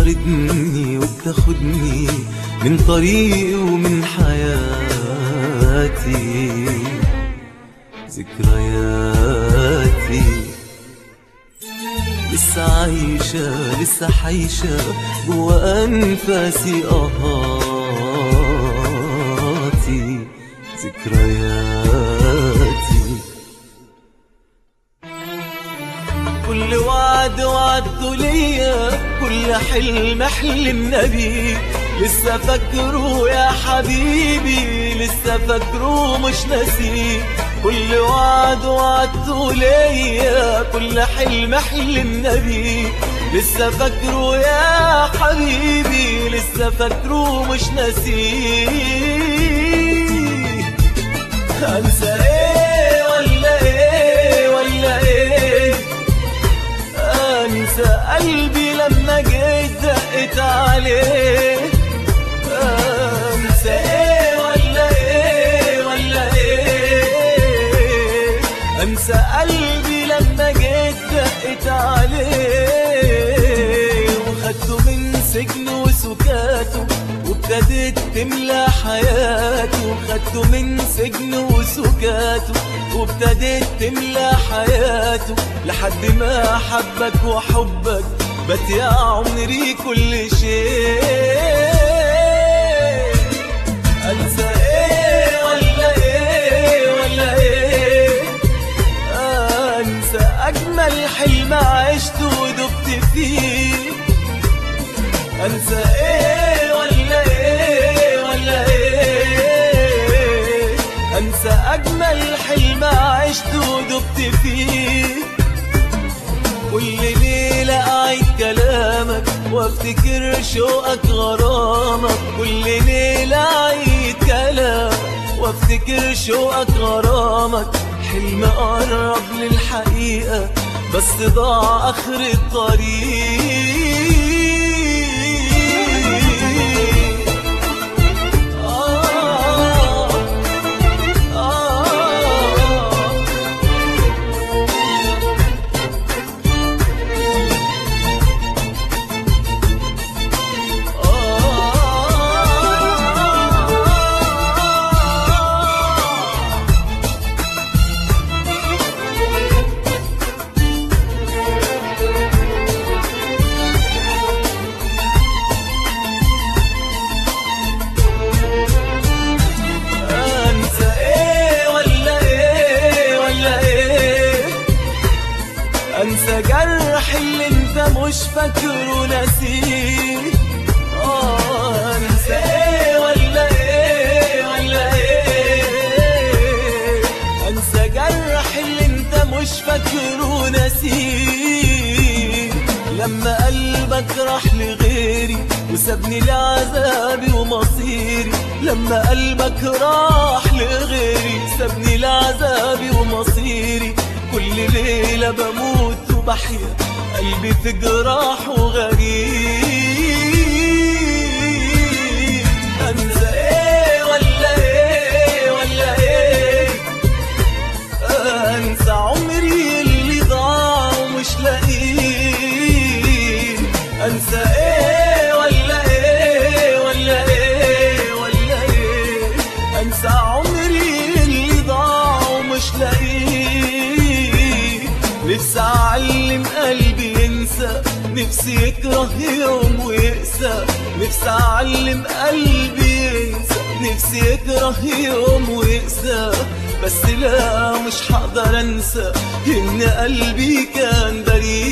بتطاردني وبتاخدني من طريقي ومن حياتي ذكرياتي لسه عايشة لسه حايشة جوا أنفاسي آهاتي ذكرياتي كل وعد وعدته ليا كل حلم حلمنا بيه لسه فاكره يا حبيبي لسه فاكره مش ناسيه كل وعد وعدته ليا كل حلم حلمنا بيه لسه فاكره يا حبيبي لسه فاكره مش ناسيه انسى ايه ولا ايه ولا ايه انسى قلبي لما جيت دقت عليه انسى ايه ولا ايه ولا ايه انسى قلبي لما جيت دقت عليه وخدته من سجن وسكاته وابتدت تملى حياته خدته من سجن وسكاته وابتدت تملى حياته لحد ما حبك وحبك بات يا عمري كل شيء انسى ايه ولا ايه ولا ايه انسى اجمل حلم عشته ودبت فيه انسى ايه ولا ايه ولا ايه انسى اجمل حلم عشته ودبت فيه كل ليلة أعيد كلامك وافتكر شوقك غرامك كل ليلة أعيد كلامك وافتكر شوقك غرامك حلم قرب للحقيقة بس ضاع آخر الطريق آه آه انسى ايه ولا ايه ولا ايه انسى جرح اللي انت مش فاكره ناسيه اه انسى ايه ولا ايه ولا ايه انسى جرح اللي انت مش فاكره ناسيه لما قلبك راح لغيري وسابني لعذابي ومصيري لما قلبك راح لغيري سابني لعذابي ومصيري كل ليلة بموت وبحيا قلبي في جراح وغريب انسى ايه ولا ايه ولا ايه انسى عمري اللي ضاع ومش لاقيه انسى ايه ولا ايه ولا ايه ولا ايه انسى عمري اللي ضاع ومش لاقيه نفسي اعلم قلبي ينسى نفسي يكره يوم ويقسى نفسي اعلم قلبي ينسى نفسي يكره يوم ويقسى بس لا مش هقدر انسى ان قلبي كان بريء